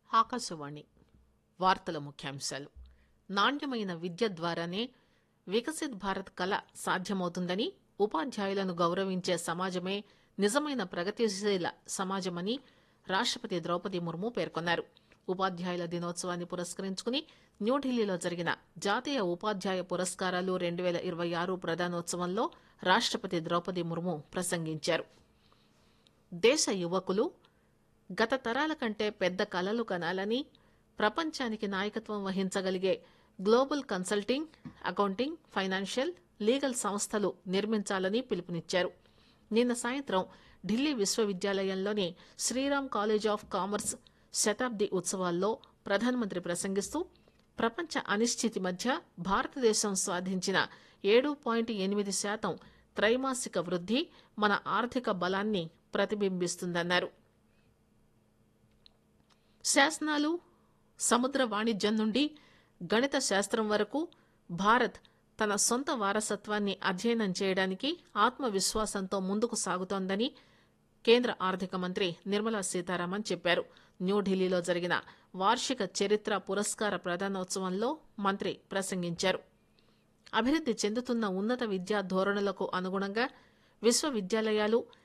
ఆకాశవాణి వార్తల ముఖ్యాంశాలు నాణ్యమైన విద్య ద్వారానే వికసిత్ భారత్ కల సాధ్యమవుతుందని ఉపాధ్యాయులను గౌరవించే సమాజమే నిజమైన ప్రగతిశీల సమాజమని రాష్టపతి ద్రౌపది ముర్ము పేర్కొన్నారు ఉపాధ్యాయుల దినోత్సవాన్ని పురస్కరించుకుని న్యూఢిల్లీలో జరిగిన జాతీయ ఉపాధ్యాయ పురస్కారాలు రెండు పేల ఇరవై ఆరు ప్రదానోత్సవంలో రాష్టపతి ద్రౌపది ముర్ము ప్రసంగించారు దేశ యువకులు గత తరాల కంటే పెద్ద కలలు కనాలని ప్రపంచానికి నాయకత్వం వహించగలిగే global consulting accounting financial legal సంస్థలు నిర్మించాలని పిలుపునిచ్చారు నిన్న సాయంత్రం ఢిల్లీ విశ్వవిద్యాలయంలోని శ్రీరామ్ కాలేజ్ ఆఫ్ కామర్స్ శతాబ్ది ఉత్సవాల్లో ప్రధానమంత్రి ప్రసంగిస్తూ ప్రపంచ అనిశ్చితి మధ్య భారతదేశం సాధించిన ఏడు పాయింట్ ఎనిమిది శాతం త్రైమాసిక వృద్ది మన ఆర్థిక బలాన్ని ప్రతిబింబిస్తుందన్నారు శాసనాలు సముద్ర వాణిజ్యం నుండి గణిత శాస్త్రం వరకు భారత్ తన సొంత వారసత్వాన్ని అధ్యయనం చేయడానికి ఆత్మవిశ్వాసంతో ముందుకు సాగుతోందని కేంద్ర ఆర్థిక మంత్రి నిర్మలా సీతారామన్ చెప్పారు న్యూఢిల్లీలో జరిగిన వార్షిక చరిత్ర పురస్కార ప్రదానోత్సవంలో మంత్రి ప్రసంగించారు అభివృద్ది చెందుతున్న ఉన్నత విద్యా ధోరణులకు అనుగుణంగా విశ్వవిద్యాలయాలు